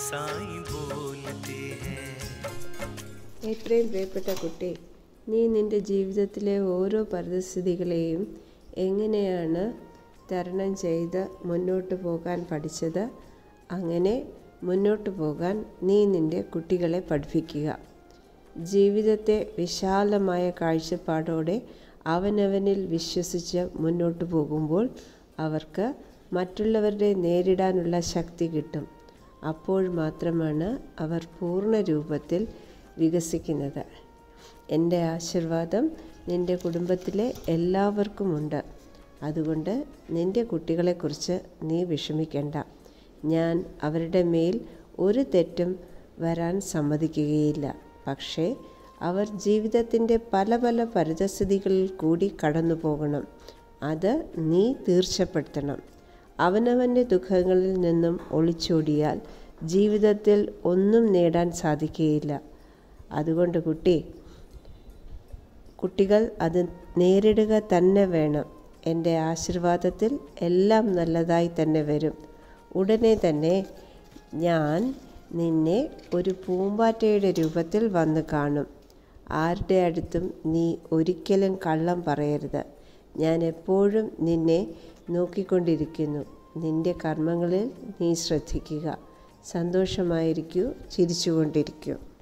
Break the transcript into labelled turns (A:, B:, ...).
A: साईं बोलते हैं
B: എത്രയും പ്രിയപ്പെട്ട കുട്ടി നീ നിൻ്റെ ജീവിതത്തിലെ ഓരോ പരിതസ്ഥിതികളെയും എങ്ങനെയാണ് തരണം ചെയ്ത് മുന്നോട്ട് പോകാൻ പഠിച്ചത് അങ്ങനെ മുന്നോട്ട് പോകാൻ നീ നിൻ്റെ കുട്ടികളെ പഠിപ്പിക്കുക ജീവിതത്തെ വിശാലമായ കാഴ്ചപ്പാടോടെ അവനവനിൽ വിശ്വസിച്ച് മുന്നോട്ട് പോകുമ്പോൾ അവർക്ക് മറ്റുള്ളവരുടെ നേരിടാനുള്ള ശക്തി കിട്ടും അപ്പോൾ മാത്രമാണ് അവർ പൂർണ്ണ രൂപത്തിൽ വികസിക്കുന്നത് എൻ്റെ ആശീർവാദം നിൻ്റെ കുടുംബത്തിലെ എല്ലാവർക്കുമുണ്ട് അതുകൊണ്ട് നിൻ്റെ കുട്ടികളെക്കുറിച്ച് നീ വിഷമിക്കേണ്ട ഞാൻ അവരുടെ മേൽ ഒരു തെറ്റും വരാൻ സമ്മതിക്കുകയില്ല പക്ഷേ അവർ ജീവിതത്തിൻ്റെ പല പല പരിതസ്ഥിതികളിൽ കൂടി കടന്നു പോകണം അത് നീ തീർച്ചപ്പെടുത്തണം അവനവൻ്റെ ദുഃഖങ്ങളിൽ നിന്നും ഒളിച്ചോടിയാൽ ജീവിതത്തിൽ ഒന്നും നേടാൻ സാധിക്കുകയില്ല അതുകൊണ്ട് കുട്ടി കുട്ടികൾ അത് നേരിടുക തന്നെ വേണം എൻ്റെ ആശീർവാദത്തിൽ എല്ലാം നല്ലതായി തന്നെ വരും ഉടനെ തന്നെ ഞാൻ നിന്നെ ഒരു പൂമ്പാറ്റയുടെ രൂപത്തിൽ വന്ന് കാണും ആരുടെ അടുത്തും നീ ഒരിക്കലും കള്ളം പറയരുത് ഞാൻ എപ്പോഴും നിന്നെ നോക്കിക്കൊണ്ടിരിക്കുന്നു നിൻ്റെ കർമ്മങ്ങളിൽ നീ ശ്രദ്ധിക്കുക സന്തോഷമായിരിക്കൂ ചിരിച്ചുകൊണ്ടിരിക്കൂ